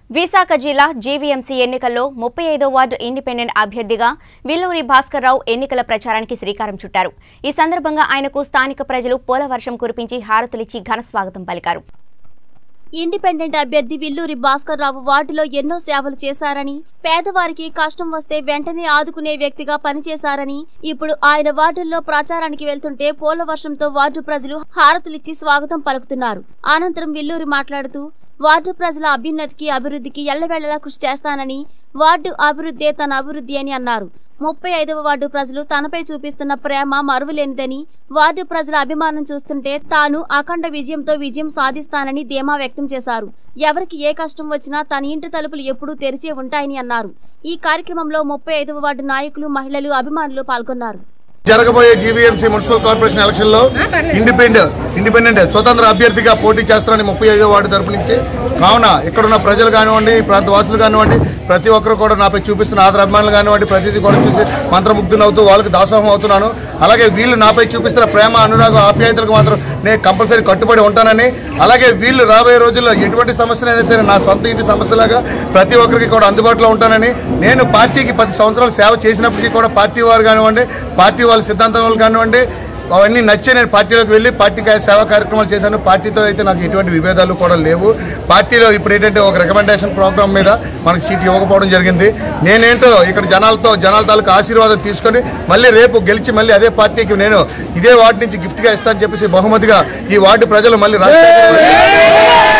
విశాఖ జిల్లా జీవీఎంసీ ఎన్నికల్లో ముప్పై ఐదో వార్డు ఇండిపెండెంట్ అభ్యర్థిగా విల్లూరి భాస్కర్ రావు ఎన్నికల ప్రచారానికి శ్రీకారం చుట్టారు ఈ సందర్భంగా ఆయనకు స్థానిక ప్రజలు పోలవర్షం కురిపించి హారతులిచ్చి ఘన స్వాగతం పలికారు ఇండిపెండెంట్ అభ్యర్థి విల్లూరి భాస్కర్ రావు వార్డులో ఎన్నో సేవలు చేశారని పేదవారికి కష్టం వస్తే వెంటనే ఆదుకునే వ్యక్తిగా పనిచేశారని ఇప్పుడు ఆయన వార్డుల్లో ప్రచారానికి వెళ్తుంటే పోల వర్షంతో వార్డు ప్రజలు హారతులిచ్చి స్వాగతం పలుకుతున్నారు అనంతరం విల్లూరి మాట్లాడుతూ వార్డు ప్రజల అభ్యున్నతికి అభివృద్ధికి ఎల్లవేళలా కృషి చేస్తానని వార్డు అభివృద్ధే తన అభివృద్ధి అని అన్నారు ముప్పై ఐదవ వార్డు ప్రజలు తనపై చూపిస్తున్న ప్రేమ మరువలేనిదని వార్డు ప్రజల అభిమానం చూస్తుంటే తాను అఖండ విజయంతో విజయం సాధిస్తానని ధీమా వ్యక్తం చేశారు ఎవరికి ఏ కష్టం వచ్చినా తన ఇంటి తలుపులు ఎప్పుడూ తెరిచే ఉంటాయని అన్నారు ఈ కార్యక్రమంలో ముప్పై ఐదవ వార్డు నాయకులు మహిళలు అభిమానులు పాల్గొన్నారు జరగబోయే జీవీఎంసీ మున్సిపల్ కార్పొరేషన్ ఎలక్షన్ లో ఇండిపెండెంట్ ఇండిపెండెంట్ స్వతంత్ర అభ్యర్థిగా పోటీ చేస్తారని ముప్పై ఐదో వార్డు తరపు నుంచి కావున ఇక్కడున్న ప్రజలు కానివ్వండి ఈ ప్రాంత వాసులు కానివ్వండి ప్రతి ఒక్కరు కూడా నాపై చూపిస్తున్న ఆదర అభిమానులు కానివ్వండి ప్రతిదీ కూడా చూసి మంత్రముగ్ధునవుతూ వాళ్ళకి దాసోహం అవుతున్నాను అలాగే వీళ్ళు నాపై చూపిస్తున్న ప్రేమ అనురాగం ఆప్యాయతలకు మాత్రం నేను కంపల్సరీ కట్టుబడి ఉంటానని అలాగే వీళ్ళు రాబోయే రోజుల్లో ఎటువంటి సమస్యలైనా సరే నా సొంత ఇంటి సమస్యలాగా ప్రతి ఒక్కరికి కూడా అందుబాటులో ఉంటానని నేను పార్టీకి పది సంవత్సరాలు సేవ చేసినప్పటికీ కూడా పార్టీ వారు కానివ్వండి పార్టీ వాళ్ళ సిద్ధాంతం వాళ్ళు కానివ్వండి అవన్నీ నచ్చే నేను పార్టీలోకి వెళ్ళి పార్టీ కా- సేవా కార్యక్రమాలు చేశాను పార్టీతో అయితే నాకు ఎటువంటి విభేదాలు కూడా లేవు పార్టీలో ఇప్పుడు ఏంటంటే ఒక రికమెండేషన్ ప్రోగ్రామ్ మీద మనకి సీట్ ఇవ్వకపోవడం జరిగింది నేనేంటో ఇక్కడ జనాలతో జనాల తాలూకు ఆశీర్వాదం తీసుకొని మళ్ళీ రేపు గెలిచి మళ్ళీ అదే పార్టీకి నేను ఇదే వార్డు నుంచి గిఫ్ట్గా ఇస్తానని చెప్పేసి బహుమతిగా ఈ వార్డు ప్రజలు మళ్ళీ రాజశేఖర్ రెడ్డి